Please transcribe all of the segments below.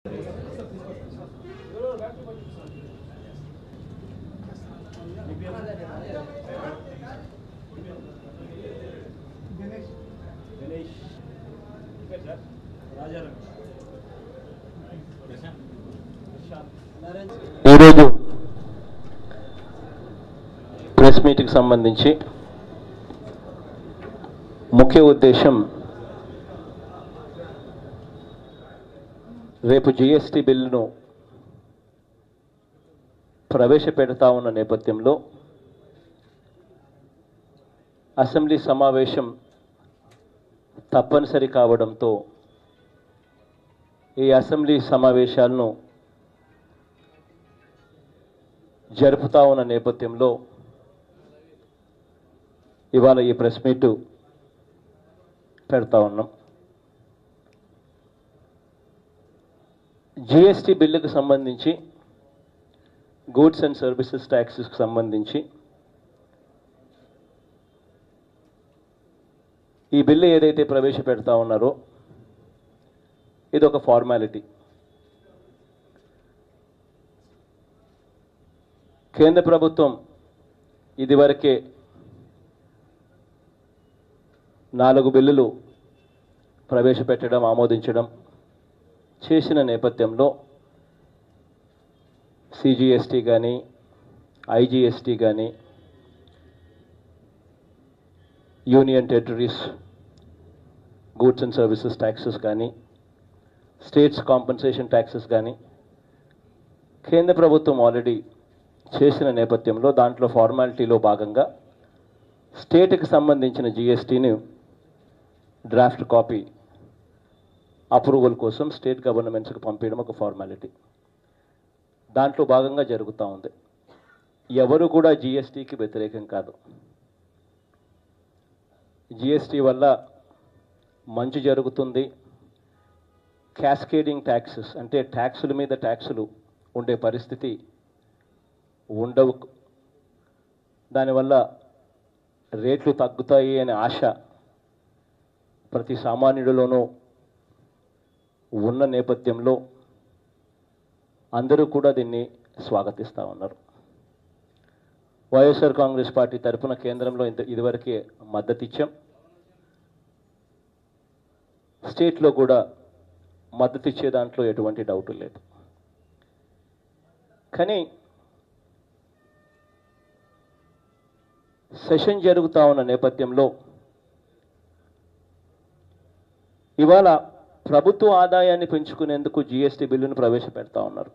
గణేష్ రాజారాం ఈరోజు ప్రెస్ మీట్కి సంబంధించి ముఖ్య ఉద్దేశం రేపు జిఎస్టి బిల్లును ప్రవేశపెడతా ఉన్న నేపథ్యంలో అసెంబ్లీ సమావేశం తప్పనిసరి కావడంతో ఈ అసెంబ్లీ సమావేశాలను జరుపుతా ఉన్న నేపథ్యంలో ఇవాళ ఈ ప్రెస్ మీట్ పెడతా ఉన్నాం జిఎస్టి బిల్లుకు సంబంధించి గూడ్స్ అండ్ సర్వీసెస్ ట్యాక్సెస్కి సంబంధించి ఈ బిల్లు ఏదైతే ప్రవేశపెడతా ఉన్నారో ఇది ఒక ఫార్మాలిటీ కేంద్ర ప్రభుత్వం ఇదివరకే నాలుగు బిల్లులు ప్రవేశపెట్టడం ఆమోదించడం చేసిన నేపథ్యంలో సిజిఎస్టీ కానీ ఐజిఎస్టీ కానీ union territories goods and services taxes కానీ స్టేట్స్ కాంపన్సేషన్ ట్యాక్సెస్ కానీ కేంద్ర ప్రభుత్వం ఆల్రెడీ చేసిన నేపథ్యంలో దాంట్లో ఫార్మాలిటీలో భాగంగా స్టేట్కి సంబంధించిన జిఎస్టీని డ్రాఫ్ట్ కాపీ అప్రూవల్ కోసం స్టేట్ గవర్నమెంట్స్కి పంపించడం ఒక ఫార్మాలిటీ దాంట్లో భాగంగా జరుగుతూ ఉంది ఎవరు కూడా జిఎస్టీకి వ్యతిరేకం కాదు జిఎస్టీ వల్ల మంచి జరుగుతుంది క్యాస్కేడింగ్ ట్యాక్సెస్ అంటే ట్యాక్సుల మీద ట్యాక్సులు ఉండే పరిస్థితి ఉండవు దానివల్ల రేట్లు తగ్గుతాయి అనే ఆశ ప్రతి సామాన్యుడిలోనూ ఉన్న నేపథ్యంలో అందరూ కూడా దీన్ని స్వాగతిస్తూ ఉన్నారు వైఎస్ఆర్ కాంగ్రెస్ పార్టీ తరఫున కేంద్రంలో ఇంత ఇదివరకే మద్దతు ఇచ్చాం స్టేట్లో కూడా మద్దతు ఇచ్చే దాంట్లో ఎటువంటి డౌట్ లేదు కానీ సెషన్ జరుగుతూ ఉన్న నేపథ్యంలో ఇవాళ ప్రభుత్వ ఆదాయాన్ని పెంచుకునేందుకు జిఎస్టీ బిల్లును ప్రవేశపెడతా ఉన్నారు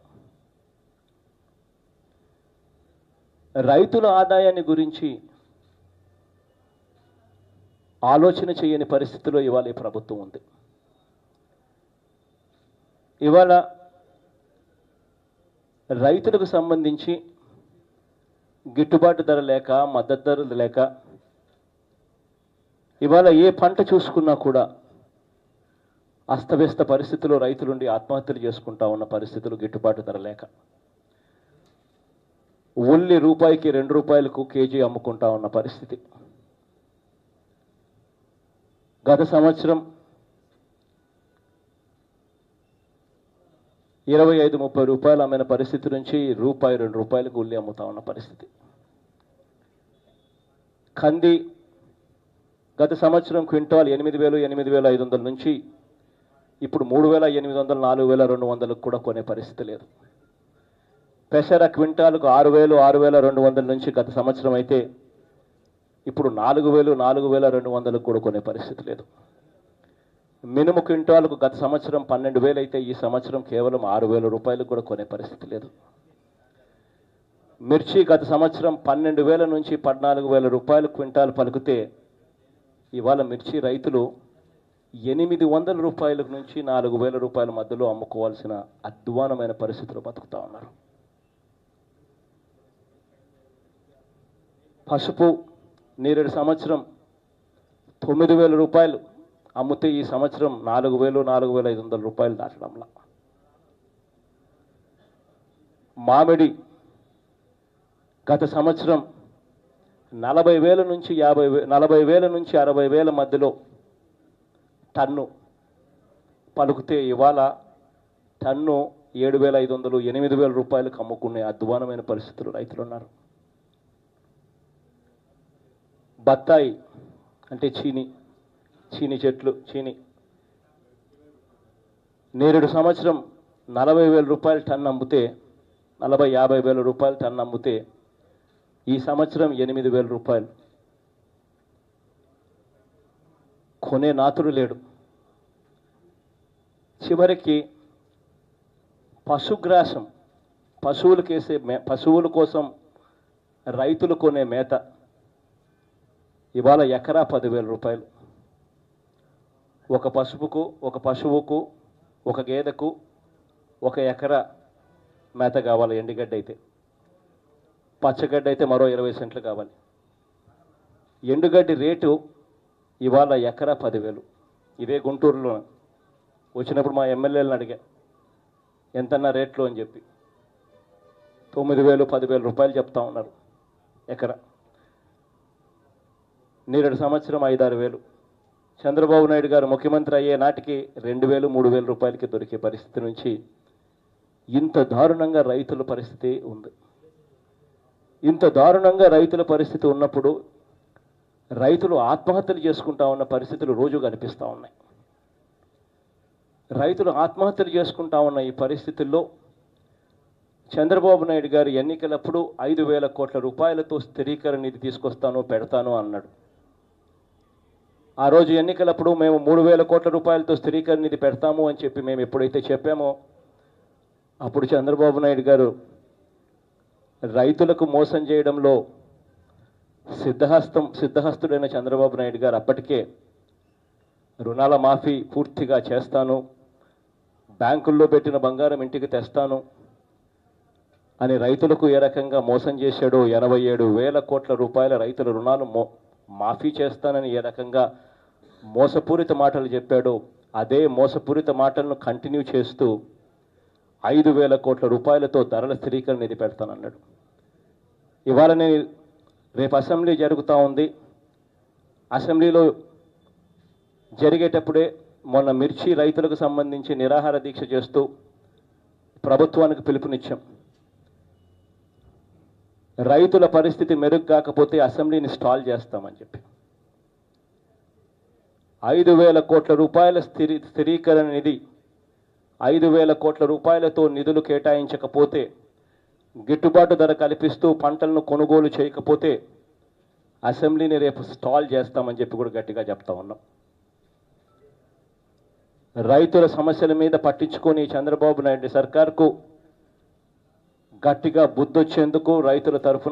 రైతుల ఆదాయాన్ని గురించి ఆలోచన చేయని పరిస్థితిలో ఇవాళ ఈ ప్రభుత్వం ఉంది ఇవాళ రైతులకు సంబంధించి గిట్టుబాటు ధర లేక మద్దతు ధరలు లేక ఇవాళ ఏ పంట చూసుకున్నా కూడా అస్తవ్యస్త పరిస్థితిలో రైతులుండి ఆత్మహత్యలు చేసుకుంటా ఉన్న పరిస్థితులు గిట్టుబాటు ధర లేక ఉల్లి రూపాయికి రెండు రూపాయలకు కేజీ అమ్ముకుంటా ఉన్న పరిస్థితి గత సంవత్సరం ఇరవై ఐదు ముప్పై రూపాయలు అమ్మిన పరిస్థితి నుంచి రూపాయి రెండు రూపాయలకు ఉల్లి అమ్ముతా ఉన్న పరిస్థితి కంది గత సంవత్సరం క్వింటాల్ ఎనిమిది వేలు ఎనిమిది వేల ఐదు వందల నుంచి ఇప్పుడు మూడు వేల ఎనిమిది వందలు నాలుగు వేల రెండు వందలకు కూడా కొనే పరిస్థితి లేదు పెసర క్వింటాల్కు ఆరు వేలు ఆరు వేల రెండు వందల నుంచి గత సంవత్సరం అయితే ఇప్పుడు నాలుగు వేలు నాలుగు వేల రెండు వందలకు కూడా కొనే పరిస్థితి లేదు మినుము క్వింటాల్కు గత సంవత్సరం పన్నెండు వేలు అయితే ఈ సంవత్సరం కేవలం ఆరు వేల రూపాయలకు కూడా కొనే పరిస్థితి లేదు మిర్చి గత సంవత్సరం పన్నెండు వేల నుంచి పద్నాలుగు వేల రూపాయలు క్వింటాల్ పలికితే ఇవాళ మిర్చి రైతులు ఎనిమిది వందల రూపాయల నుంచి నాలుగు వేల రూపాయల మధ్యలో అమ్ముకోవాల్సిన అధ్వానమైన పరిస్థితులు బతుకుతా ఉన్నారు పసుపు నేరేడు సంవత్సరం తొమ్మిది వేల రూపాయలు అమ్మితే ఈ సంవత్సరం నాలుగు వేలు నాలుగు వేల ఐదు వందల రూపాయలు దాటడంలా మామిడి గత సంవత్సరం నలభై వేల నుంచి యాభై వే నలభై వేల నుంచి అరవై వేల మధ్యలో టన్ను పలుకుతే ఇవాళ టన్ను ఏడు వేల ఐదు వందలు ఎనిమిది వేల రూపాయలకు అమ్ముకునే అధ్వానమైన పరిస్థితులు రైతులు ఉన్నారు బత్తాయి అంటే చీని చీని చెట్లు చీని నేరేడు సంవత్సరం నలభై వేల రూపాయలు టన్ అమ్మితే నలభై యాభై వేల రూపాయలు టన్ అమ్మితే ఈ సంవత్సరం ఎనిమిది వేల రూపాయలు కొనే నాతుడు లేడు చివరికి పశుగ్రాసం పశువులకు వేసే మే పశువుల కోసం రైతులు కొనే మేత ఇవాళ ఎకరా పదివేల రూపాయలు ఒక పశువుకు ఒక పశువుకు ఒక గేదెకు ఒక ఎకరా మేత కావాలి ఎండుగడ్డ అయితే పచ్చగడ్డ అయితే మరో ఇరవై సెంట్లు కావాలి ఎండుగడ్డి రేటు ఇవాళ ఎకరా పదివేలు ఇదే గుంటూరులో వచ్చినప్పుడు మా ఎమ్మెల్యేలను అడిగా ఎంతన్నా రేట్లు అని చెప్పి తొమ్మిది వేలు పదివేల రూపాయలు చెప్తా ఉన్నారు ఎకరా నేరేడు సంవత్సరం ఐదారు వేలు చంద్రబాబు నాయుడు గారు ముఖ్యమంత్రి అయ్యే నాటికి రెండు వేలు మూడు వేల రూపాయలకి దొరికే పరిస్థితి నుంచి ఇంత దారుణంగా రైతుల పరిస్థితి ఉంది ఇంత దారుణంగా రైతుల పరిస్థితి ఉన్నప్పుడు రైతులు ఆత్మహత్యలు చేసుకుంటా ఉన్న పరిస్థితులు రోజు కనిపిస్తూ ఉన్నాయి రైతులు ఆత్మహత్యలు చేసుకుంటా ఉన్న ఈ పరిస్థితుల్లో చంద్రబాబు నాయుడు గారు ఎన్నికలప్పుడు ఐదు వేల కోట్ల రూపాయలతో స్థిరీకరణ నిధి తీసుకొస్తాను పెడతాను అన్నాడు ఆ రోజు ఎన్నికలప్పుడు మేము మూడు వేల కోట్ల రూపాయలతో స్థిరీకరణ నిధి పెడతాము అని చెప్పి మేము ఎప్పుడైతే చెప్పామో అప్పుడు చంద్రబాబు నాయుడు గారు రైతులకు మోసం చేయడంలో సిద్ధహస్తం సిద్ధహస్తుడైన చంద్రబాబు నాయుడు గారు అప్పటికే రుణాల మాఫీ పూర్తిగా చేస్తాను బ్యాంకుల్లో పెట్టిన బంగారం ఇంటికి తెస్తాను అని రైతులకు ఏ రకంగా మోసం చేశాడో ఎనభై ఏడు వేల కోట్ల రూపాయల రైతుల రుణాలు మో మాఫీ చేస్తానని ఏ రకంగా మోసపూరిత మాటలు చెప్పాడో అదే మోసపూరిత మాటలను కంటిన్యూ చేస్తూ ఐదు వేల కోట్ల రూపాయలతో ధరల స్థిరీకరణ నిధి పెడతానన్నాడు ఇవాళ నేను రేపు అసెంబ్లీ జరుగుతూ ఉంది అసెంబ్లీలో జరిగేటప్పుడే మొన్న మిర్చి రైతులకు సంబంధించి నిరాహార దీక్ష చేస్తూ ప్రభుత్వానికి పిలుపునిచ్చాం రైతుల పరిస్థితి మెరుగు కాకపోతే అసెంబ్లీని స్టాల్ చేస్తామని చెప్పి ఐదు వేల కోట్ల రూపాయల స్థిరీ స్థిరీకరణ నిధి ఐదు వేల కోట్ల రూపాయలతో నిధులు కేటాయించకపోతే గిట్టుబాటు ధర కల్పిస్తూ పంటలను కొనుగోలు చేయకపోతే అసెంబ్లీని రేపు స్టాల్ చేస్తామని చెప్పి కూడా గట్టిగా చెప్తా ఉన్నాం రైతుల సమస్యల మీద పట్టించుకొని చంద్రబాబు నాయుడు సర్కార్కు గట్టిగా బుద్ధొచ్చేందుకు రైతుల తరఫున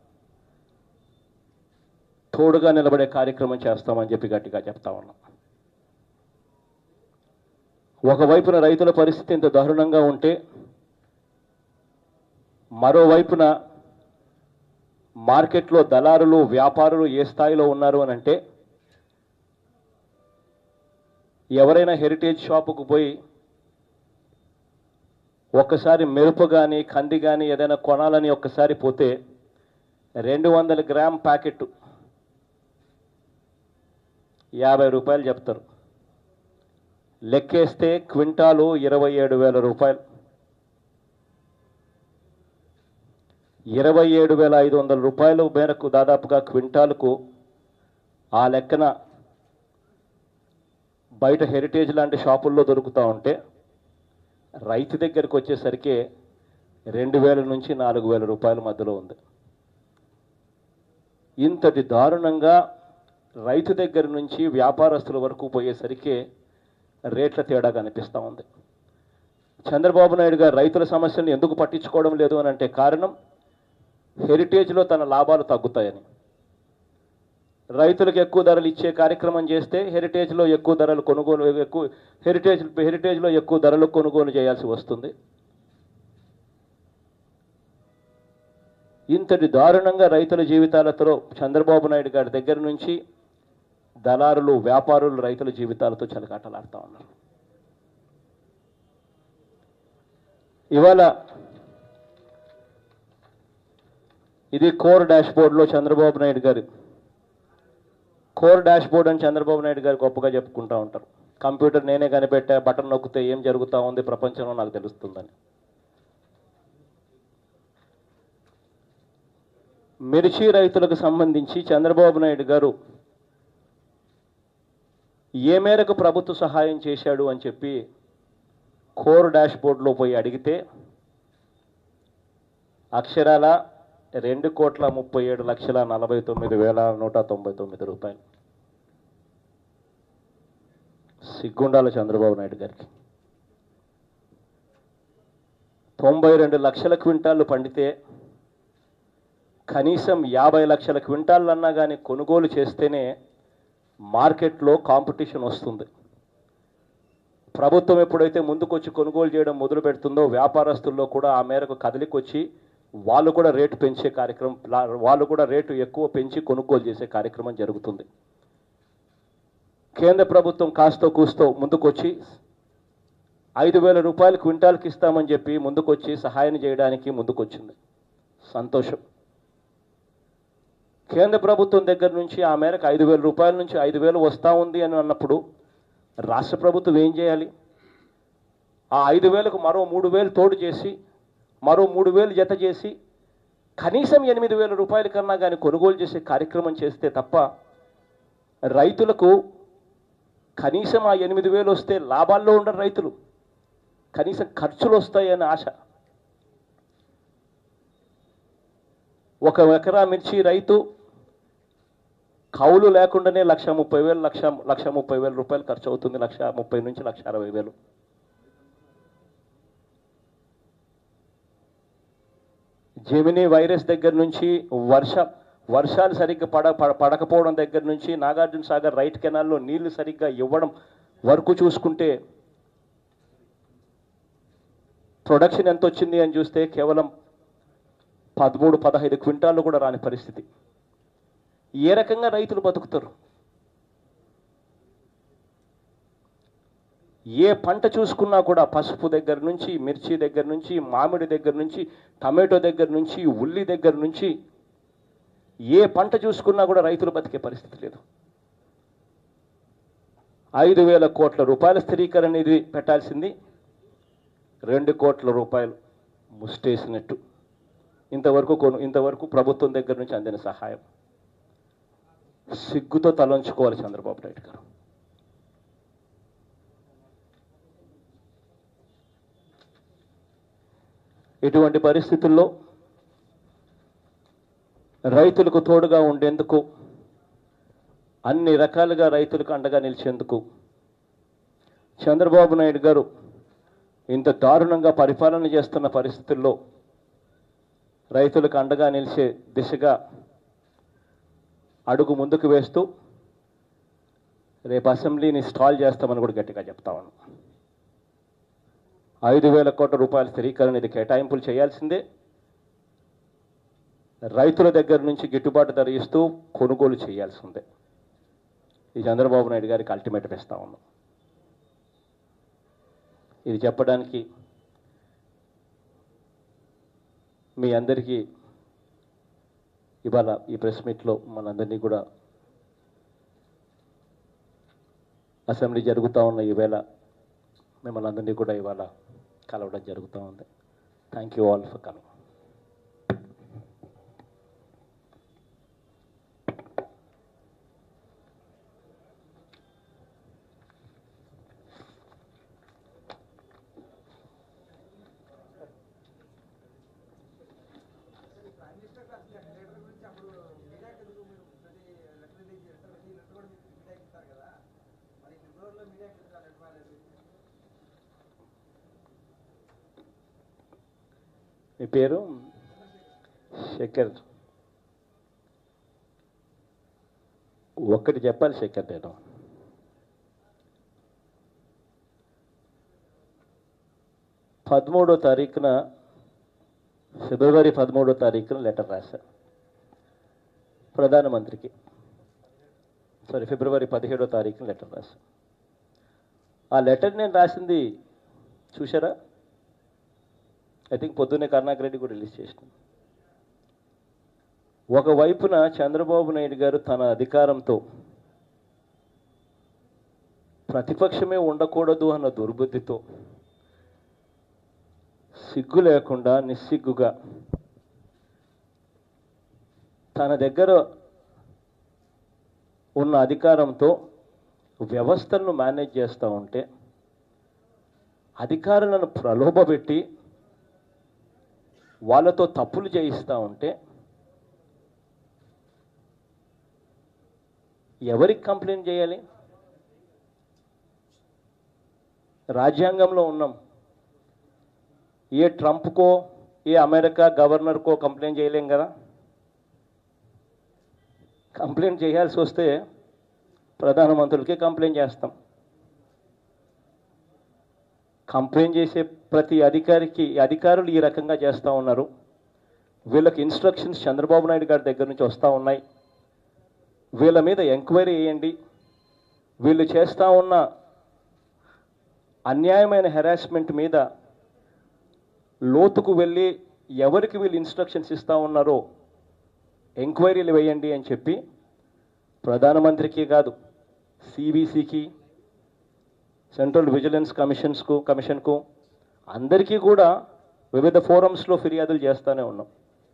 తోడుగా నిలబడే కార్యక్రమం చేస్తామని చెప్పి గట్టిగా చెప్తా ఉన్నాం ఒకవైపున రైతుల పరిస్థితి ఇంత దారుణంగా ఉంటే మరోవైపున మార్కెట్లో దళారులు వ్యాపారులు ఏ స్థాయిలో ఉన్నారు అని అంటే ఎవరైనా హెరిటేజ్ షాపుకు పోయి ఒక్కసారి మెరుపు కానీ కంది కానీ ఏదైనా కొనాలని ఒక్కసారి పోతే రెండు వందల గ్రామ్ ప్యాకెట్ యాభై రూపాయలు చెప్తారు లెక్కేస్తే క్వింటాలు ఇరవై ఏడు వేల రూపాయలు ఇరవై ఏడు వేల ఐదు వందల రూపాయలు మేరకు దాదాపుగా క్వింటాలకు ఆ లెక్కన బయట హెరిటేజ్ లాంటి షాపుల్లో దొరుకుతూ ఉంటే రైతు దగ్గరికి వచ్చేసరికి రెండు వేల నుంచి నాలుగు వేల రూపాయల మధ్యలో ఉంది ఇంతటి దారుణంగా రైతు దగ్గర నుంచి వ్యాపారస్తుల వరకు పోయేసరికి రేట్ల తేడా కనిపిస్తూ ఉంది చంద్రబాబు నాయుడు గారు రైతుల సమస్యలను ఎందుకు పట్టించుకోవడం లేదు అని అంటే కారణం హెరిటేజ్లో తన లాభాలు తగ్గుతాయని రైతులకు ఎక్కువ ధరలు ఇచ్చే కార్యక్రమం చేస్తే హెరిటేజ్లో ఎక్కువ ధరలు కొనుగోలు ఎక్కువ హెరిటేజ్ హెరిటేజ్లో ఎక్కువ ధరలు కొనుగోలు చేయాల్సి వస్తుంది ఇంతటి దారుణంగా రైతుల జీవితాలతో చంద్రబాబు నాయుడు గారి దగ్గర నుంచి దళారులు వ్యాపారులు రైతుల జీవితాలతో చెలకాటలాడుతూ ఉన్నారు ఇవాళ ఇది కోర్ డాష్ బోర్డులో చంద్రబాబు నాయుడు గారు కోర్ డాష్ బోర్డ్ అని చంద్రబాబు నాయుడు గారు గొప్పగా చెప్పుకుంటూ ఉంటారు కంప్యూటర్ నేనే కనిపెట్టా బటన్ నొక్కితే ఏం జరుగుతూ ఉంది ప్రపంచంలో నాకు తెలుస్తుందని మిర్చి రైతులకు సంబంధించి చంద్రబాబు నాయుడు గారు ఏ మేరకు ప్రభుత్వ సహాయం చేశాడు అని చెప్పి కోర్ డాష్ బోర్డులో పోయి అడిగితే అక్షరాల రెండు కోట్ల ముప్పై ఏడు లక్షల నలభై తొమ్మిది వేల నూట తొంభై తొమ్మిది రూపాయలు సిగ్గుండాల చంద్రబాబు నాయుడు గారికి తొంభై రెండు లక్షల క్వింటాళ్ళు పండితే కనీసం యాభై లక్షల క్వింటాళ్ళు అన్నా కానీ కొనుగోలు చేస్తేనే మార్కెట్లో కాంపిటీషన్ వస్తుంది ప్రభుత్వం ఎప్పుడైతే ముందుకొచ్చి కొనుగోలు చేయడం మొదలు పెడుతుందో వ్యాపారస్తుల్లో కూడా ఆ మేరకు కదలికొచ్చి వాళ్ళు కూడా రేటు పెంచే కార్యక్రమం లా- వాళ్ళు కూడా రేటు ఎక్కువ పెంచి కొనుగోలు చేసే కార్యక్రమం జరుగుతుంది కేంద్ర ప్రభుత్వం కాస్తో కూస్తో ముందుకొచ్చి ఐదు వేల రూపాయలు క్వింటాల్కి ఇస్తామని చెప్పి ముందుకొచ్చి సహాయం చేయడానికి ముందుకొచ్చింది సంతోషం కేంద్ర ప్రభుత్వం దగ్గర నుంచి ఆ మేరకు ఐదు వేల రూపాయల నుంచి ఐదు వేలు వస్తూ ఉంది అని అన్నప్పుడు రాష్ట్ర ప్రభుత్వం ఏం చేయాలి ఆ ఐదు వేలకు మరో మూడు వేలు తోడు చేసి మరో మూడు వేలు జత చేసి కనీసం ఎనిమిది వేల రూపాయల కన్నా కానీ కొనుగోలు చేసే కార్యక్రమం చేస్తే తప్ప రైతులకు కనీసం ఆ ఎనిమిది వేలు వస్తే లాభాల్లో ఉండరు రైతులు కనీసం ఖర్చులు వస్తాయని ఆశ ఒక ఎకరా మిర్చి రైతు కౌలు లేకుండానే లక్ష ముప్పై వేలు లక్ష లక్ష ముప్పై వేల రూపాయలు ఖర్చు అవుతుంది లక్ష ముప్పై నుంచి లక్ష అరవై వేలు జెమినీ వైరస్ దగ్గర నుంచి వర్ష వర్షాలు సరిగ్గా పడ పడ- పడకపోవడం దగ్గర నుంచి నాగార్జున సాగర్ రైట్ కెనాల్లో నీళ్లు సరిగ్గా ఇవ్వడం వరకు చూసుకుంటే ప్రొడక్షన్ ఎంత వచ్చింది అని చూస్తే కేవలం పదమూడు పదహైదు క్వింటాళ్ళు కూడా రాని పరిస్థితి ఏ రకంగా రైతులు బతుకుతారు ఏ పంట చూసుకున్నా కూడా పసుపు దగ్గర నుంచి మిర్చి దగ్గర నుంచి మామిడి దగ్గర నుంచి టమాటో దగ్గర నుంచి ఉల్లి దగ్గర నుంచి ఏ పంట చూసుకున్నా కూడా రైతులు బతికే పరిస్థితి లేదు ఐదు వేల కోట్ల రూపాయల స్థిరీకరణ నిధి పెట్టాల్సింది రెండు కోట్ల రూపాయలు ముస్టేసినట్టు ఇంతవరకు కొను ఇంతవరకు ప్రభుత్వం దగ్గర నుంచి అందిన సహాయం సిగ్గుతో తలంచుకోవాలి చంద్రబాబు నాయుడు గారు ఇటువంటి పరిస్థితుల్లో రైతులకు తోడుగా ఉండేందుకు అన్ని రకాలుగా రైతులకు అండగా నిలిచేందుకు చంద్రబాబు నాయుడు గారు ఇంత దారుణంగా పరిపాలన చేస్తున్న పరిస్థితుల్లో రైతులకు అండగా నిలిచే దిశగా అడుగు ముందుకు వేస్తూ రేపు అసెంబ్లీని స్టాల్ చేస్తామని కూడా గట్టిగా చెప్తా ఉన్నాం ఐదు వేల కోట్ల రూపాయల స్థిరీకరణ ఇది కేటాయింపులు చేయాల్సిందే రైతుల దగ్గర నుంచి గిట్టుబాటు ధర ఇస్తూ కొనుగోలు చేయాల్సిందే ఈ చంద్రబాబు నాయుడు గారికి అల్టిమేటం ఇస్తా ఉన్నాం ఇది చెప్పడానికి మీ అందరికీ ఇవాళ ఈ ప్రెస్ మీట్లో మనందరినీ కూడా అసెంబ్లీ జరుగుతూ ఉన్న ఈవేళ మిమ్మల్ని అందరినీ కూడా ఇవాళ కలవడం జరుగుతూ ఉంది thank you all for coming మీ పేరు శేఖర్ ఒక్కటి చెప్పాలి శేఖర్ నేను పదమూడో తారీఖున ఫిబ్రవరి పదమూడో తారీఖున లెటర్ రాశా ప్రధానమంత్రికి సారీ ఫిబ్రవరి పదిహేడో తారీఖున లెటర్ రాశా ఆ లెటర్ నేను రాసింది చూసారా ఐ థింక్ పొద్దున్నే కరుణాకర్ రెడ్డి కూడా రిలీజ్ చేసిన ఒకవైపున చంద్రబాబు నాయుడు గారు తన అధికారంతో ప్రతిపక్షమే ఉండకూడదు అన్న దుర్బుద్ధితో సిగ్గు లేకుండా నిస్సిగ్గుగా తన దగ్గర ఉన్న అధికారంతో వ్యవస్థలను మేనేజ్ చేస్తూ ఉంటే అధికారులను ప్రలోభపెట్టి వాళ్ళతో తప్పులు చేయిస్తూ ఉంటే ఎవరికి కంప్లైంట్ చేయాలి రాజ్యాంగంలో ఉన్నాం ఏ ట్రంప్కో ఏ అమెరికా గవర్నర్కో కంప్లైంట్ చేయలేం కదా కంప్లైంట్ చేయాల్సి వస్తే ప్రధానమంత్రులకే కంప్లైంట్ చేస్తాం కంప్లైంట్ చేసే ప్రతి అధికారికి అధికారులు ఈ రకంగా చేస్తూ ఉన్నారు వీళ్ళకి ఇన్స్ట్రక్షన్స్ చంద్రబాబు నాయుడు గారి దగ్గర నుంచి వస్తూ ఉన్నాయి వీళ్ళ మీద ఎంక్వైరీ చేయండి వీళ్ళు చేస్తూ ఉన్న అన్యాయమైన హెరాస్మెంట్ మీద లోతుకు వెళ్ళి ఎవరికి వీళ్ళు ఇన్స్ట్రక్షన్స్ ఇస్తూ ఉన్నారో ఎంక్వైరీలు వేయండి అని చెప్పి ప్రధానమంత్రికి కాదు సిబిసికి సెంట్రల్ విజిలెన్స్ కమిషన్స్కు కమిషన్కు అందరికీ కూడా వివిధ ఫోరమ్స్లో ఫిర్యాదులు చేస్తూనే ఉన్నాం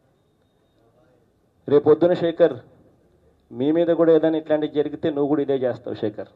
రేపొద్దున శేఖర్ మీ మీద కూడా ఏదైనా ఇట్లాంటివి జరిగితే నువ్వు కూడా ఇదే చేస్తావు శేఖర్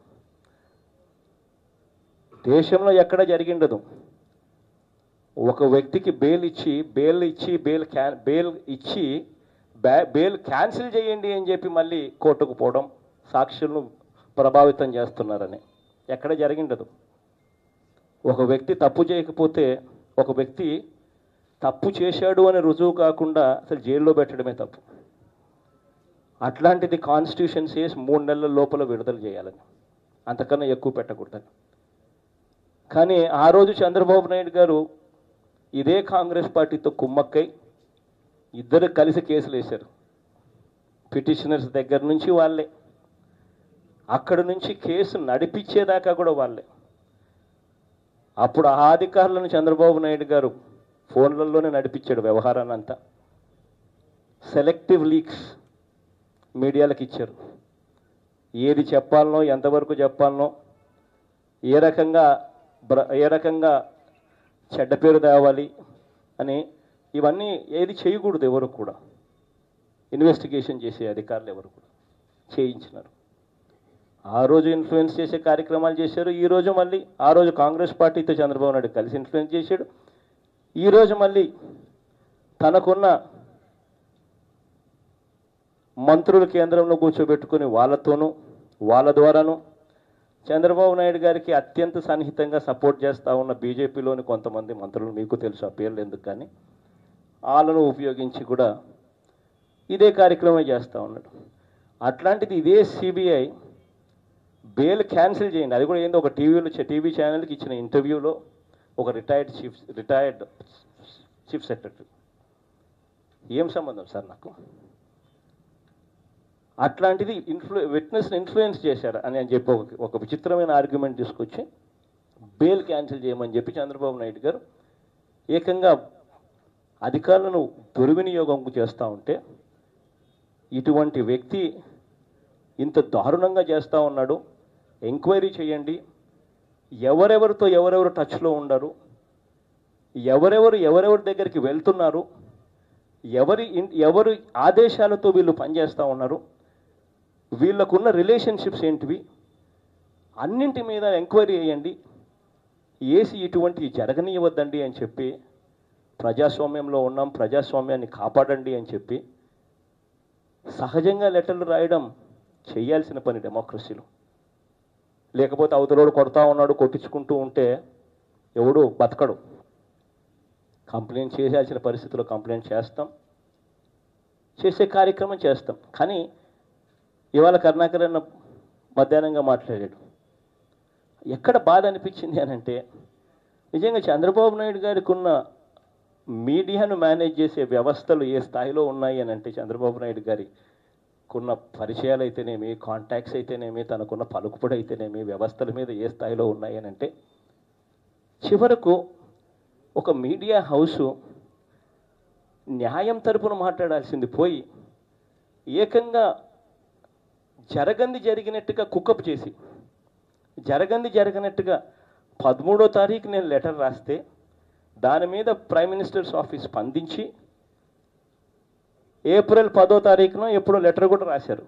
దేశంలో ఎక్కడ జరిగిండదు ఒక వ్యక్తికి బెయిల్ ఇచ్చి బెయిల్ ఇచ్చి బెయిల్ క్యాన్ బెయిల్ ఇచ్చి బ్యా- బెయిల్ క్యాన్సిల్ చేయండి అని చెప్పి మళ్ళీ కోర్టుకు పోవడం సాక్షులను ప్రభావితం చేస్తున్నారని ఎక్కడ జరిగిండదు ఒక వ్యక్తి తప్పు చేయకపోతే ఒక వ్యక్తి తప్పు చేశాడు అని రుజువు కాకుండా అసలు జైల్లో పెట్టడమే తప్పు అట్లాంటిది కాన్స్టిట్యూషన్ చేసి మూడు నెలల లోపల విడుదల చేయాలని అంతకన్నా ఎక్కువ పెట్టకూడదని కానీ ఆ రోజు చంద్రబాబు నాయుడు గారు ఇదే కాంగ్రెస్ పార్టీతో కుమ్మక్కై ఇద్దరు కలిసి కేసులు వేశారు పిటిషనర్స్ దగ్గర నుంచి వాళ్ళే అక్కడ నుంచి కేసు నడిపించేదాకా కూడా వాళ్ళే అప్పుడు ఆ అధికారులను చంద్రబాబు నాయుడు గారు ఫోన్లలోనే నడిపించాడు వ్యవహారాన్ని అంతా సెలెక్టివ్ లీక్స్ మీడియాలకు ఇచ్చారు ఏది చెప్పాలనో ఎంతవరకు చెప్పాలనో ఏ రకంగా బ్ర ఏ రకంగా చెడ్డ పేరు తేవాలి అని ఇవన్నీ ఏది చేయకూడదు ఎవరు కూడా ఇన్వెస్టిగేషన్ చేసే అధికారులు ఎవరు కూడా చేయించినారు ఆ రోజు ఇన్ఫ్లుయెన్స్ చేసే కార్యక్రమాలు చేశారు ఈ రోజు మళ్ళీ ఆ రోజు కాంగ్రెస్ పార్టీతో చంద్రబాబు నాయుడు కలిసి ఇన్ఫ్లుయెన్స్ చేశాడు ఈ రోజు మళ్ళీ తనకున్న మంత్రుల కేంద్రంలో కూర్చోబెట్టుకుని వాళ్ళతోనూ వాళ్ళ ద్వారాను చంద్రబాబు నాయుడు గారికి అత్యంత సన్నిహితంగా సపోర్ట్ చేస్తూ ఉన్న బీజేపీలోని కొంతమంది మంత్రులు మీకు తెలుసు ఆ పేర్లు ఎందుకు కానీ వాళ్ళను ఉపయోగించి కూడా ఇదే కార్యక్రమం చేస్తూ ఉన్నాడు అట్లాంటిది ఇదే సిబిఐ బెయిల్ క్యాన్సిల్ చేయండి అది కూడా ఏందో ఒక టీవీలో టీవీ ఛానల్కి ఇచ్చిన ఇంటర్వ్యూలో ఒక retired chief retired chief secretary ఏం సంబంధం సార్ నాకు అట్లాంటిది ఇన్ఫ్లు విట్నెస్ని ఇన్ఫ్లుయెన్స్ చేశారు అని అని చెప్పి ఒక ఒక విచిత్రమైన ఆర్గ్యుమెంట్ తీసుకొచ్చి బెయిల్ క్యాన్సిల్ చేయమని చెప్పి చంద్రబాబు నాయుడు గారు ఏకంగా అధికారులను దుర్వినియోగం చేస్తూ ఉంటే ఇటువంటి వ్యక్తి ఇంత దారుణంగా చేస్తూ ఉన్నాడు ఎంక్వైరీ చేయండి ఎవరెవరితో ఎవరెవరు టచ్లో ఉండరు ఎవరెవరు ఎవరెవరి దగ్గరికి వెళ్తున్నారు ఎవరి ఇన్- ఎవరు ఆదేశాలతో వీళ్ళు పనిచేస్తూ ఉన్నారు వీళ్ళకున్న రిలేషన్షిప్స్ ఏంటివి అన్నింటి మీద ఎంక్వైరీ చేయండి ఏసి ఇటువంటివి జరగనీయవద్దండి అని చెప్పి ప్రజాస్వామ్యంలో ఉన్నాం ప్రజాస్వామ్యాన్ని కాపాడండి అని చెప్పి సహజంగా లెటర్లు రాయడం చేయాల్సిన పని డెమోక్రసీలో లేకపోతే అవతలోడు కొడతా ఉన్నాడు కొట్టించుకుంటూ ఉంటే ఎవడు బతకడు కంప్లైంట్ చేయాల్సిన పరిస్థితిలో కంప్లైంట్ చేస్తాం చేసే కార్యక్రమం చేస్తాం కానీ ఇవాళ కరుణాకర్ అన్న మధ్యాహ్నంగా మాట్లాడాడు ఎక్కడ బాధ అనిపించింది అని అంటే నిజంగా చంద్రబాబు నాయుడు గారికి ఉన్న మీడియాను మేనేజ్ చేసే వ్యవస్థలు ఏ స్థాయిలో ఉన్నాయి అని అంటే చంద్రబాబు నాయుడు గారి కున్న పరిచయాలు అయితేనేమి కాంటాక్ట్స్ అయితేనేమి తనకున్న పలుకుబడి అయితేనేమి వ్యవస్థల మీద ఏ స్థాయిలో ఉన్నాయి అని అంటే చివరకు ఒక మీడియా హౌసు న్యాయం తరపున మాట్లాడాల్సింది పోయి ఏకంగా జరగంది జరిగినట్టుగా కుక్కప్ చేసి జరగంది జరగనట్టుగా పదమూడో తారీఖు నేను లెటర్ రాస్తే దాని మీద ప్రైమ్ మినిస్టర్స్ ఆఫీస్ స్పందించి ఏప్రిల్ పదో తారీఖున ఎప్పుడో లెటర్ కూడా రాశారు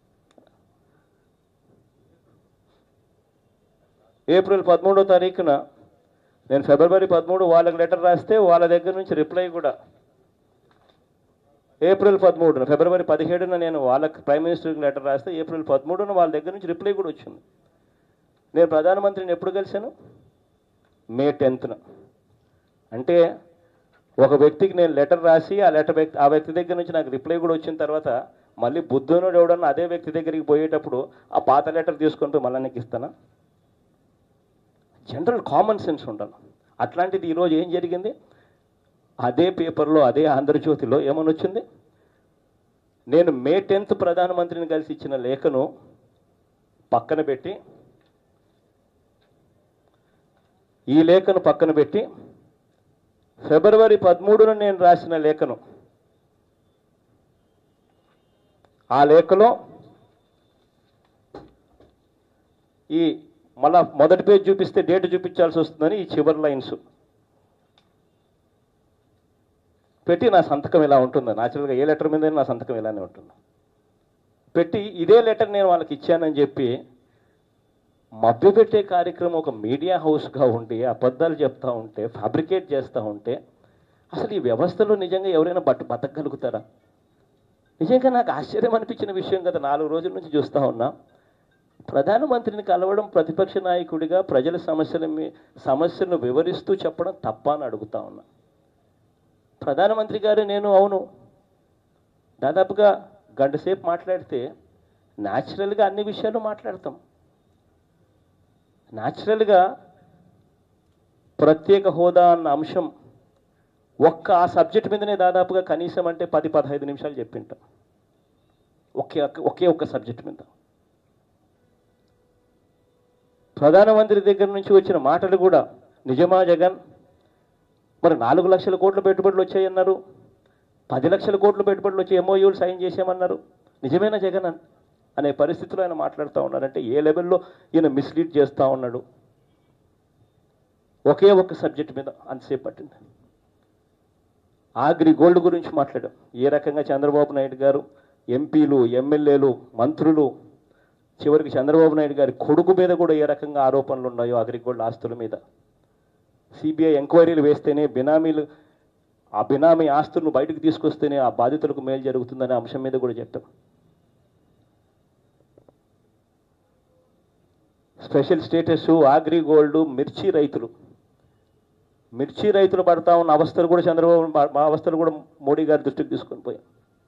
ఏప్రిల్ పదమూడో తారీఖున నేను ఫిబ్రవరి పదమూడు వాళ్ళకి లెటర్ రాస్తే వాళ్ళ దగ్గర నుంచి రిప్లై కూడా ఏప్రిల్ పదమూడున ఫిబ్రవరి పదిహేడున నేను వాళ్ళకి ప్రైమ్ మినిస్టర్కి లెటర్ రాస్తే ఏప్రిల్ పదమూడున వాళ్ళ దగ్గర నుంచి రిప్లై కూడా వచ్చింది నేను ప్రధానమంత్రిని ఎప్పుడు కలిశాను మే టెన్త్న అంటే ఒక వ్యక్తికి నేను లెటర్ రాసి ఆ లెటర్ వ్యక్తి ఆ వ్యక్తి దగ్గర నుంచి నాకు రిప్లై కూడా వచ్చిన తర్వాత మళ్ళీ బుద్ధునుడు ఎవడన్నా అదే వ్యక్తి దగ్గరికి పోయేటప్పుడు ఆ పాత లెటర్ తీసుకొని పోయి మళ్ళీ నీకు ఇస్తానా జనరల్ కామన్ సెన్స్ ఉండాలి అట్లాంటిది ఈరోజు ఏం జరిగింది అదే పేపర్లో అదే ఆంధ్రజ్యోతిలో ఏమని వచ్చింది నేను మే టెన్త్ ప్రధానమంత్రిని కలిసి ఇచ్చిన లేఖను పక్కన పెట్టి ఈ లేఖను పక్కన పెట్టి ఫిబ్రవరి పదమూడున నేను రాసిన లేఖను ఆ లేఖలో ఈ మళ్ళా మొదటి పేజ్ చూపిస్తే డేట్ చూపించాల్సి వస్తుందని ఈ చివరి లైన్స్ పెట్టి నా సంతకం ఇలా ఉంటుంది న్యాచురల్గా ఏ లెటర్ మీద నా సంతకం ఇలానే ఉంటుంది పెట్టి ఇదే లెటర్ నేను వాళ్ళకి ఇచ్చానని చెప్పి మభ్యపెట్టే కార్యక్రమం ఒక మీడియా హౌస్గా ఉండి అబద్ధాలు చెప్తా ఉంటే ఫ్యాబ్రికేట్ చేస్తూ ఉంటే అసలు ఈ వ్యవస్థలో నిజంగా ఎవరైనా బట్ బతకగలుగుతారా నిజంగా నాకు ఆశ్చర్యం అనిపించిన విషయం కదా నాలుగు రోజుల నుంచి చూస్తూ ఉన్నా ప్రధానమంత్రిని కలవడం ప్రతిపక్ష నాయకుడిగా ప్రజల సమస్యల మీ సమస్యలను వివరిస్తూ చెప్పడం తప్ప అని అడుగుతా ఉన్నా ప్రధానమంత్రి గారు నేను అవును దాదాపుగా గంట సేపు మాట్లాడితే న్యాచురల్గా అన్ని విషయాలు మాట్లాడతాం న్యాచురల్గా ప్రత్యేక హోదా అన్న అంశం ఒక్క ఆ సబ్జెక్ట్ మీదనే దాదాపుగా కనీసం అంటే పది పదహైదు నిమిషాలు చెప్పింటాం ఒకే ఒక్క- ఒకే ఒక్క సబ్జెక్ట్ మీద ప్రధానమంత్రి దగ్గర నుంచి వచ్చిన మాటలు కూడా నిజమా జగన్ మరి నాలుగు లక్షల కోట్ల పెట్టుబడులు వచ్చాయన్నారు పది లక్షల కోట్ల పెట్టుబడులు వచ్చి ఎంఓయూలు సైన్ చేసామన్నారు నిజమేనా జగన్ అన్- అనే పరిస్థితిలో ఆయన మాట్లాడుతూ ఉన్నారంటే ఏ లెవెల్లో ఈయన మిస్లీడ్ చేస్తూ ఉన్నాడు ఒకే ఒక్క సబ్జెక్ట్ మీద అంతసేపు పట్టింది ఆగ్రి గోల్డ్ గురించి మాట్లాడాం ఏ రకంగా చంద్రబాబు నాయుడు గారు ఎంపీలు ఎమ్మెల్యేలు మంత్రులు చివరికి చంద్రబాబు నాయుడు గారి కొడుకు మీద కూడా ఏ రకంగా ఆరోపణలు ఉన్నాయో అగ్రి గోల్డ్ ఆస్తుల మీద సిబిఐ ఎంక్వైరీలు వేస్తేనే బినామీలు ఆ బినామీ ఆస్తులను బయటకు తీసుకొస్తేనే ఆ బాధితులకు మేలు జరుగుతుందనే అంశం మీద కూడా చెప్పాం స్పెషల్ స్టేటస్ ఆగ్రి గోల్డ్ మిర్చి రైతులు మిర్చి రైతులు పడతా ఉన్న అవస్థలు కూడా చంద్రబాబు మా అవస్థలు కూడా మోడీ గారి దృష్టికి తీసుకొని పోయాం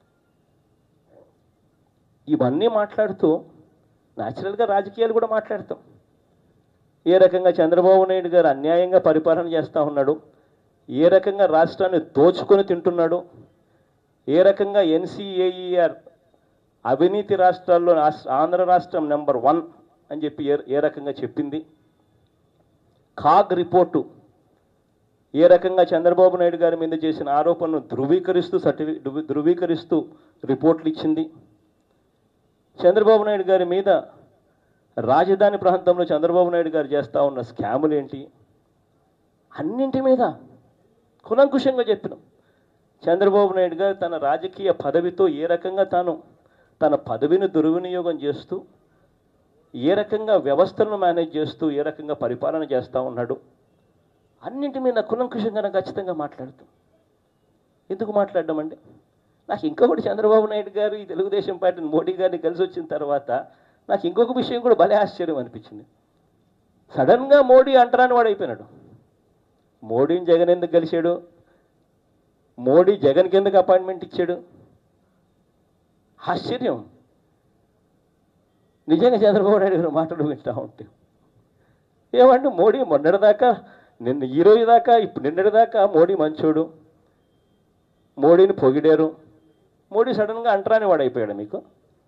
ఇవన్నీ మాట్లాడుతూ న్యాచురల్గా రాజకీయాలు కూడా మాట్లాడతాం ఏ రకంగా చంద్రబాబు నాయుడు గారు అన్యాయంగా పరిపాలన చేస్తూ ఉన్నాడు ఏ రకంగా రాష్ట్రాన్ని దోచుకొని తింటున్నాడు ఏ రకంగా ఎన్సీఏఈఆర్ అవినీతి రాష్ట్రాల్లో రాష్ట్ర- ఆంధ్ర రాష్ట్రం నెంబర్ వన్ అని చెప్పి ఏ ఏ రకంగా చెప్పింది కాగ్ రిపోర్టు ఏ రకంగా చంద్రబాబు నాయుడు గారి మీద చేసిన ఆరోపణను ధృవీకరిస్తూ సర్టిఫి ధృవీ- ధృవీకరిస్తూ రిపోర్ట్లు ఇచ్చింది చంద్రబాబు నాయుడు గారి మీద రాజధాని ప్రాంతంలో చంద్రబాబు నాయుడు గారు చేస్తూ ఉన్న స్కాములు ఏంటి అన్నింటి మీద కులంకుశంగా చెప్పినాం చంద్రబాబు నాయుడు గారు తన రాజకీయ పదవితో ఏ రకంగా తాను తన పదవిని దుర్వినియోగం చేస్తూ ఏ రకంగా వ్యవస్థలను మేనేజ్ చేస్తూ ఏ రకంగా పరిపాలన చేస్తూ ఉన్నాడు అన్నింటి మీద కులంకుశంగా ఖచ్చితంగా మాట్లాడుతాం ఎందుకు మాట్లాడడం అంటే నాకు ఇంకొకటి చంద్రబాబు నాయుడు గారు ఈ తెలుగుదేశం పార్టీని మోడీ గారిని కలిసి వచ్చిన తర్వాత నాకు ఇంకొక విషయం కూడా భలే ఆశ్చర్యం అనిపించింది సడన్గా మోడీ అంటరాని వాడు అయిపోయినాడు మోడీని జగన్ ఎందుకు కలిశాడు మోడీ జగన్కి ఎందుకు అపాయింట్మెంట్ ఇచ్చాడు ఆశ్చర్యం నిజంగా చంద్రబాబు నాయుడు గారు మాటలు వింటా ఉంటే ఏమంటే మోడీ మొన్నటిదాకా నిన్న ఈ రోజు దాకా ఇప్పుడు నిన్నటిదాకా మోడీ మంచోడు మోడీని పొగిడారు మోడీ సడన్గా అంటరాని వాడైపోయాడు మీకు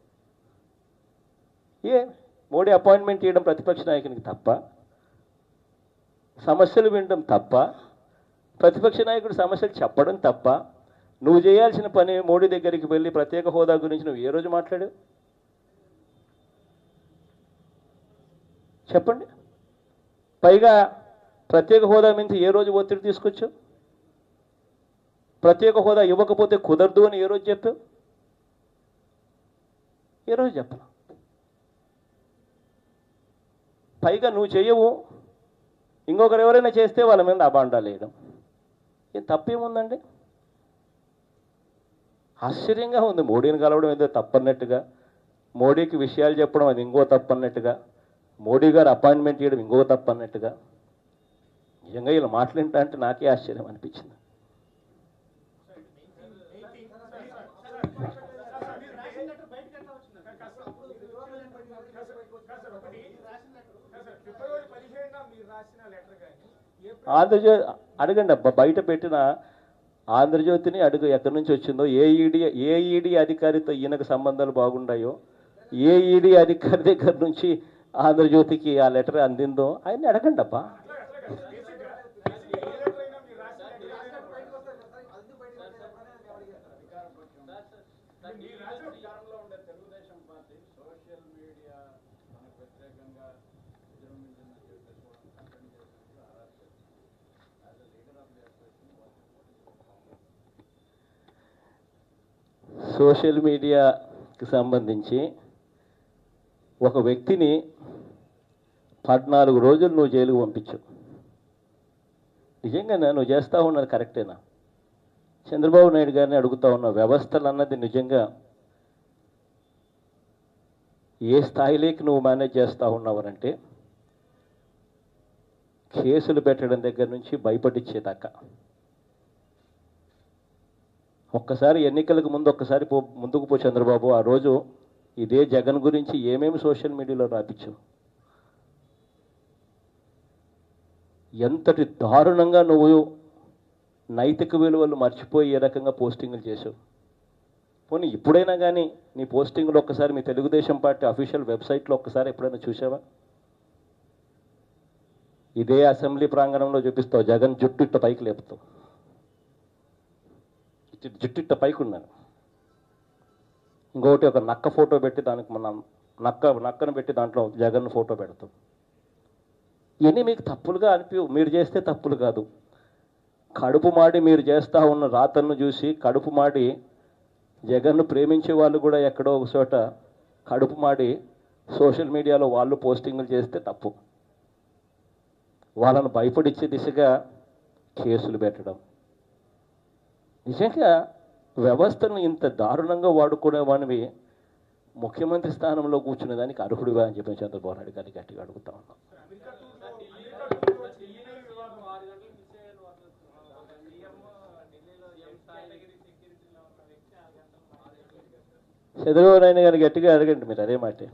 ఏ మోడీ అపాయింట్మెంట్ ఇవ్వడం ప్రతిపక్ష నాయకునికి తప్ప సమస్యలు వినడం తప్ప ప్రతిపక్ష నాయకుడు సమస్యలు చెప్పడం తప్ప నువ్వు చేయాల్సిన పని మోడీ దగ్గరికి వెళ్ళి ప్రత్యేక హోదా గురించి నువ్వు ఏ రోజు మాట్లాడావు చెప్పండి పైగా ప్రత్యేక హోదా మించి ఏ రోజు ఒత్తిడి తీసుకొచ్చావు ప్రత్యేక హోదా ఇవ్వకపోతే కుదరదు అని ఏ రోజు చెప్పావు ఏ రోజు చెప్పను పైగా నువ్వు చెయ్యవు ఇంకొకరు ఎవరైనా చేస్తే వాళ్ళ మీద అబాండాలు వేయడం ఏం తప్పేముందండి ఆశ్చర్యంగా ఉంది మోడీని కలవడం ఏదో తప్పన్నట్టుగా మోడీకి విషయాలు చెప్పడం అది ఇంకో తప్పన్నట్టుగా మోడీ గారు అపాయింట్మెంట్ చేయడం ఇంకో తప్పన్నట్టుగా నిజంగా ఇలా మాట్లాడింటా అంటే నాకే ఆశ్చర్యం అనిపించింది ఫిబ్రవరి పదిహేడున మీరు రాసిన లెటర్ కానీ ఆంధ్రజ్యోతి అడగండి అబ్బా బయట పెట్టిన ఆంధ్రజ్యోతిని అడుగు ఎక్కడి నుంచి వచ్చిందో ఏ ఈడీ ఏ ఈడీ అధికారితో ఈయనకు సంబంధాలు బాగుండాయో ఏ ఈడీ అధికారి దగ్గర నుంచి ఆంధ్రజ్యోతికి ఆ లెటర్ అందిందో ఆయన అడగండి అబ్బా తెలుగుదేశం పార్టీ సోషల్ మీడియా మనకు వ్యతిరేకంగా విజృంభించిందని చెప్పేసి కూడా కంపెనీ చేసినప్పుడు arrest as a leader of the association social మీడియాకి సంబంధించి ఒక వ్యక్తిని పద్నాలుగు రోజులు నువ్వు జైలుకు పంపించు నిజంగానే నువ్వు చేస్తా ఉన్నది కరెక్టేనా చంద్రబాబు నాయుడు గారిని అడుగుతా ఉన్న వ్యవస్థలు అన్నది నిజంగా ఏ స్థాయిలోకి నువ్వు మేనేజ్ చేస్తా ఉన్నావనంటే కేసులు పెట్టడం దగ్గర నుంచి భయపడిచ్చేదాకా ఒక్కసారి ఎన్నికలకు ముందు ఒక్కసారి పో ముందుకు పో చంద్రబాబు ఆ రోజు ఇదే జగన్ గురించి ఏమేమి సోషల్ మీడియాలో రాపించు ఎంతటి దారుణంగా నువ్వు నైతిక విలువలు మర్చిపోయి ఏ రకంగా పోస్టింగ్లు చేసావు పోనీ ఇప్పుడైనా కానీ నీ పోస్టింగ్లు ఒక్కసారి మీ తెలుగుదేశం పార్టీ అఫీషియల్ వెబ్సైట్లో ఒక్కసారి ఎప్పుడైనా చూసావా ఇదే అసెంబ్లీ ప్రాంగణంలో చూపిస్తావు జగన్ జుట్టు ఇట్ట పైకి లేపుతావు ఇటు జుట్టు ఇట్ట పైకి ఉన్నాను ఇంకొకటి ఒక నక్క ఫోటో పెట్టి దానికి మనం నక్క నక్కను పెట్టి దాంట్లో జగన్ ఫోటో పెడతాం ఇవన్నీ మీకు తప్పులుగా అనిపి మీరు చేస్తే తప్పులు కాదు కడుపు మాడి మీరు చేస్తా ఉన్న రాతలను చూసి కడుపు మాడి జగన్ను ప్రేమించే వాళ్ళు కూడా ఎక్కడో ఒక చోట కడుపు మాడి సోషల్ మీడియాలో వాళ్ళు పోస్టింగ్లు చేస్తే తప్పు వాళ్ళను భయపడిచ్చే దిశగా కేసులు పెట్టడం నిజంగా వ్యవస్థను ఇంత దారుణంగా వాడుకునే వాడివి ముఖ్యమంత్రి స్థానంలో కూర్చునే దానికి అర్హుడివా అని చెప్పి చంద్రబాబు నాయుడు గారిని గట్టిగా అడుగుతా ఉన్నాం చంద్రబాబు నాయుడు గారు గట్టిగా అడగండి మీరు అదే మాటే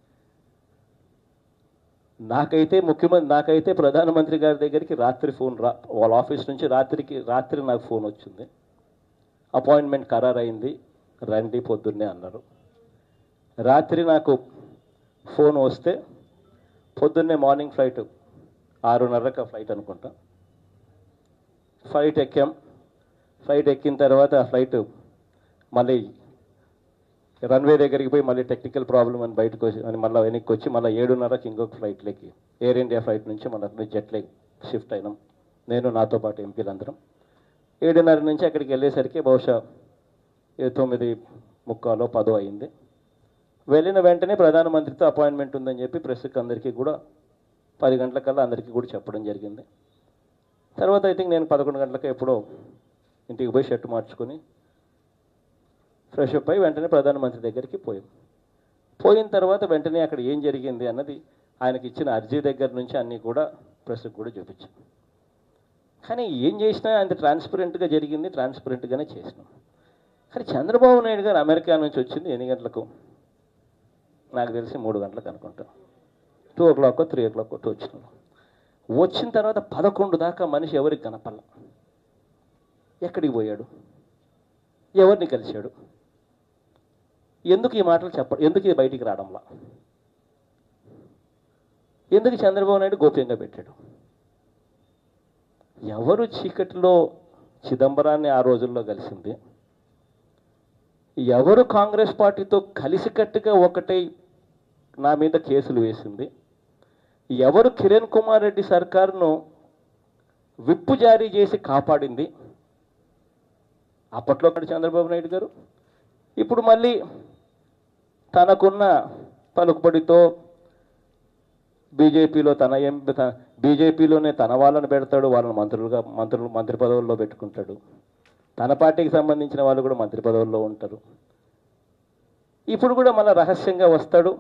నాకైతే ముఖ్యమంత్రి నాకైతే ప్రధానమంత్రి గారి దగ్గరికి రాత్రి ఫోన్ రా వాళ్ళ ఆఫీస్ నుంచి రాత్రికి రాత్రి నాకు ఫోన్ వచ్చింది అపాయింట్మెంట్ ఖరారైంది రండి పొద్దున్నే అన్నారు రాత్రి నాకు ఫోన్ వస్తే పొద్దున్నే మార్నింగ్ ఫ్లైట్ ఆరున్నరకు ఫ్లైట్ అనుకుంటా ఫ్లైట్ ఎక్కాం ఫ్లైట్ ఎక్కిన తర్వాత ఆ ఫ్లైట్ మళ్ళీ రన్వే దగ్గరికి పోయి మళ్ళీ టెక్నికల్ ప్రాబ్లం అని బయటకు వచ్చి అని మళ్ళీ వెనక్కి వచ్చి మళ్ళీ ఏడున్నరకి ఇంకొక ఫ్లైట్లోకి ఎయిర్ ఇండియా ఫ్లైట్ నుంచి మళ్ళీ జెట్లోకి షిఫ్ట్ అయినాం నేను నాతో పాటు ఎంపీలందరం ఏడున్నర నుంచి అక్కడికి వెళ్ళేసరికి బహుశా ఏ తొమ్మిది ముక్కాలో పదో అయింది వెళ్ళిన వెంటనే ప్రధానమంత్రితో అపాయింట్మెంట్ ఉందని చెప్పి ప్రెస్కి అందరికీ కూడా పది గంటలకల్లా అందరికీ కూడా చెప్పడం జరిగింది తర్వాత ఐ థింక్ నేను పదకొండు గంటలకు ఎప్పుడో ఇంటికి పోయి షర్ట్ మార్చుకొని ఫ్రెష్ అప్ అయి వెంటనే ప్రధానమంత్రి దగ్గరికి పోయాం పోయిన తర్వాత వెంటనే అక్కడ ఏం జరిగింది అన్నది ఆయనకి ఇచ్చిన అర్జీ దగ్గర నుంచి అన్నీ కూడా ప్రెస్కి కూడా చూపించాం కానీ ఏం చేసినా అంత ట్రాన్స్పరెంట్గా జరిగింది ట్రాన్స్పరెంట్గానే చేసినాం కానీ చంద్రబాబు నాయుడు గారు అమెరికా నుంచి వచ్చింది ఎన్ని గంటలకు నాకు తెలిసి మూడు గంటలకు అనుకుంటా two o'clock three o'clock వచ్చినాం వచ్చిన తర్వాత పదకొండు దాకా మనిషి ఎవరికి కనపల్ల ఎక్కడికి పోయాడు ఎవరిని కలిశాడు ఎందుకు ఈ మాటలు చెప్ప ఎందుకు ఇది బయటికి రావడంలా ఎందుకు చంద్రబాబు నాయుడు గోప్యంగా పెట్టాడు ఎవరు చీకటిలో చిదంబరాన్ని ఆ రోజుల్లో కలిసింది ఎవరు కాంగ్రెస్ పార్టీతో కలిసికట్టుగా ఒకటై నా మీద కేసులు వేసింది ఎవరు కిరణ్ కుమార్ రెడ్డి సర్కారును విప్పు జారీ చేసి కాపాడింది అప్పట్లో ఒకటి చంద్రబాబు నాయుడు గారు ఇప్పుడు మళ్ళీ తనకున్న పలుకుబడితో బీజేపీలో తన ఎంపీ బీజేపీలోనే తన వాళ్ళని పెడతాడు వాళ్ళని మంత్రులుగా మంత్రులు మంత్రి పదవుల్లో పెట్టుకుంటాడు తన పార్టీకి సంబంధించిన వాళ్ళు కూడా మంత్రి పదవుల్లో ఉంటారు ఇప్పుడు కూడా మళ్ళీ రహస్యంగా వస్తాడు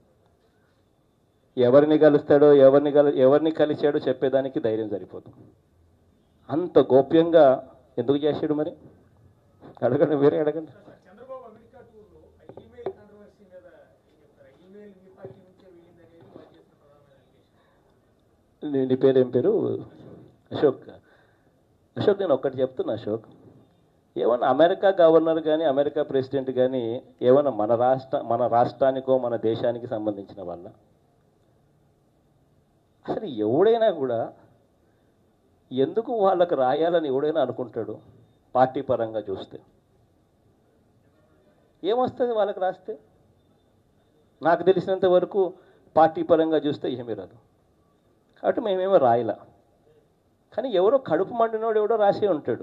ఎవరిని కలుస్తాడో ఎవరిని కలి ఎవరిని కలిశాడో చెప్పేదానికి ధైర్యం సరిపోదు అంత గోప్యంగా ఎందుకు చేశాడు మరి అడగండి వేరే అడగండి చంద్రబాబు అమెరికా టూర్లో ఆ ఈమెయిల్ కాంట్రవర్సీ మీద ఏం చెప్తారు ఈమెయిల్ మీ పార్టీ నుంచే వెళ్ళింది అనేది వాళ్ళు చేసిన ప్రధానమైన allegation. నీ నీ పేరు ఏం పేరు అశోక్ అశోక్ నేను ఒక్కటి చెప్తున్నా అశోక్ ఏమన్నా అమెరికా గవర్నర్ కానీ అమెరికా ప్రెసిడెంట్ కానీ ఏమన్నా మన రాష్ట్ర మన రాష్ట్రానికో మన దేశానికి సంబంధించిన వాళ్ళ అసలు ఎవడైనా కూడా ఎందుకు వాళ్ళకి రాయాలని ఎవడైనా అనుకుంటాడు పార్టీ పరంగా చూస్తే ఏమొస్తుంది వాళ్ళకి రాస్తే నాకు తెలిసినంత వరకు పార్టీ పరంగా చూస్తే ఏమీ రాదు కాబట్టి మేమేమో రాయలా కానీ ఎవరో కడుపు మండినోడు ఎవడో రాసే ఉంటాడు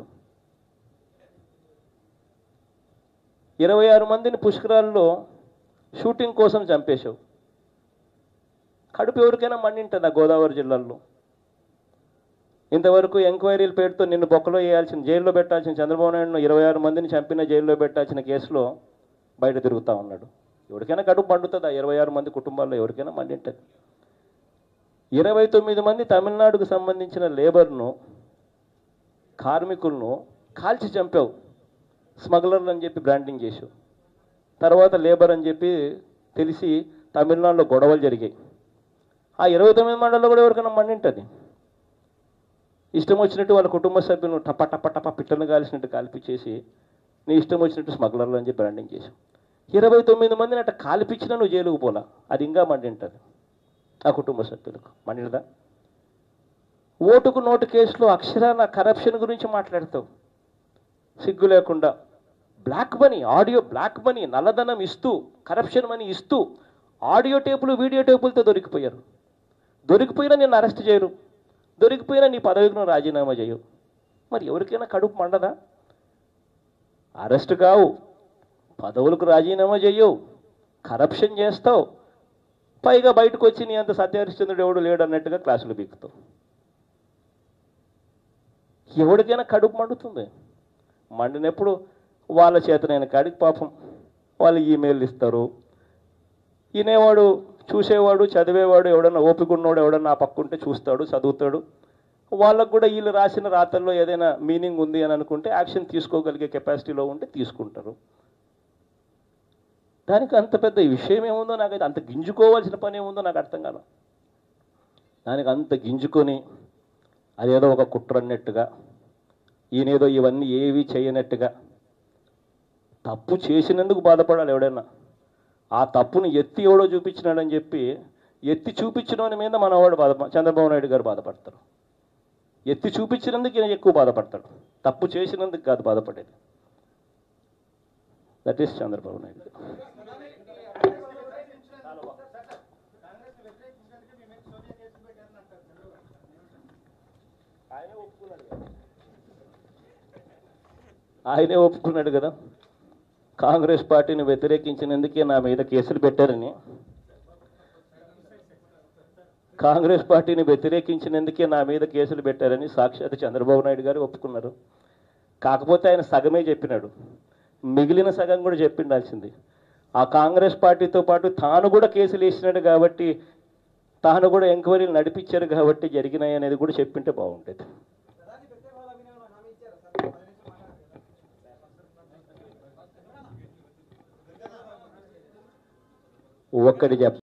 ఇరవై ఆరు మందిని పుష్కరాల్లో షూటింగ్ కోసం చంపేశావు కడుపు ఎవరికైనా మండింటుంది ఆ గోదావరి జిల్లాల్లో ఇంతవరకు ఎంక్వైరీల పేరుతో నిన్ను బొక్కలో వేయాల్సిన జైల్లో పెట్టాల్సిన చంద్రబాబు నాయుడును ఇరవై ఆరు మందిని చంపిన జైల్లో పెట్టాల్సిన కేసులో బయట తిరుగుతూ ఉన్నాడు ఎవరికైనా కడుపు మండుతుంది ఆ ఇరవై ఆరు మంది కుటుంబాల్లో ఎవరికైనా మండింటుంది ఇరవై తొమ్మిది మంది తమిళనాడుకు సంబంధించిన లేబర్ను కార్మికులను కాల్చి చంపావు స్మగ్లర్లు అని చెప్పి బ్రాండింగ్ చేసావు తర్వాత లేబర్ అని చెప్పి తెలిసి తమిళనాడులో గొడవలు జరిగాయి ఆ ఇరవై తొమ్మిది మండలంలో కూడా ఎవరికైనా మండింటుంది ఇష్టం వచ్చినట్టు వాళ్ళ కుటుంబ సభ్యులను టప టప టప పిట్టలను కాల్చినట్టు కాల్పించేసి నీ ఇష్టం వచ్చినట్టు స్మగ్లర్లు అని చెప్పి బ్రాండింగ్ చేసావు ఇరవై తొమ్మిది మందిని అట్ట కాల్పించినా నువ్వు జైలుకు పోలా అది ఇంకా మండింటుంది ఆ కుటుంబ సభ్యులకు మండినదా ఓటుకు నోటు కేసులో అక్షరాల కరప్షన్ గురించి మాట్లాడతావు సిగ్గు లేకుండా black money audio black money నల్లధనం ఇస్తూ కరప్షన్ మనీ ఇస్తూ ఆడియో టేపులు వీడియో టేపులతో దొరికిపోయారు దొరికిపోయినా నిన్ను అరెస్ట్ చేయరు దొరికిపోయినా నీ పదవికి నువ్వు రాజీనామా చేయవు మరి ఎవరికైనా కడుపు మండదా అరెస్ట్ కావు పదవులకు రాజీనామా చేయవు కరప్షన్ చేస్తావు పైగా బయటకు వచ్చి నీ అంత సత్యహరిశ్చంద్రుడు ఎవడు లేడు అన్నట్టుగా క్లాసులు బీకుతావు ఎవరికైనా కడుపు మండుతుంది మండినప్పుడు వాళ్ళ చేతనైన కాడికి పాపం వాళ్ళు ఈమెయిల్ ఇస్తారు వినేవాడు చూసేవాడు చదివేవాడు ఎవడన్నా ఓపిక ఉన్నవాడు ఎవడన్నా ఆ పక్క ఉంటే చూస్తాడు చదువుతాడు వాళ్ళకు కూడా వీళ్ళు రాసిన రాతల్లో ఏదైనా మీనింగ్ ఉంది అని అనుకుంటే యాక్షన్ తీసుకోగలిగే కెపాసిటీలో ఉంటే తీసుకుంటారు దానికి అంత పెద్ద విషయం ఏముందో నాకైతే అంత గింజుకోవాల్సిన పని ఏముందో నాకు అర్థం కాదు దానికి అంత గింజుకొని అదేదో ఒక కుట్ర అన్నట్టుగా ఈయనేదో ఇవన్నీ ఏవి చేయనట్టుగా తప్పు చేసినందుకు బాధపడాలి ఎవడైనా ఆ తప్పును ఎత్తి ఎవడో చూపించినాడని చెప్పి ఎత్తి చూపించిన మీద మనవాడు బాధ చంద్రబాబు నాయుడు గారు బాధపడతారు ఎత్తి చూపించినందుకు ఈయన ఎక్కువ బాధపడతాడు తప్పు చేసినందుకు కాదు బాధపడేది దట్ ఈస్ చంద్రబాబు నాయుడు గారు కాంగ్రెస్ వ్యతిరేకించినందుకే మీ మీద సోనియా కేసులు పెట్టారని అంటారు చంద్రబాబు ఆయనే ఒప్పుకున్నాడు కదా కాంగ్రెస్ పార్టీని వ్యతిరేకించినందుకే నా మీద కేసులు పెట్టారని కాంగ్రెస్ పార్టీని వ్యతిరేకించినందుకే నా మీద కేసులు పెట్టారని సాక్షాత్ చంద్రబాబు నాయుడు గారు ఒప్పుకున్నారు కాకపోతే ఆయన సగమే చెప్పినాడు మిగిలిన సగం కూడా చెప్పిండాల్సింది ఆ కాంగ్రెస్ పార్టీతో పాటు తాను కూడా కేసులు వేసినాడు కాబట్టి తాను కూడా ఎంక్వైరీలు నడిపించారు కాబట్టి జరిగినాయి అనేది కూడా చెప్పింటే బాగుండేది ఒక్కటి చెప్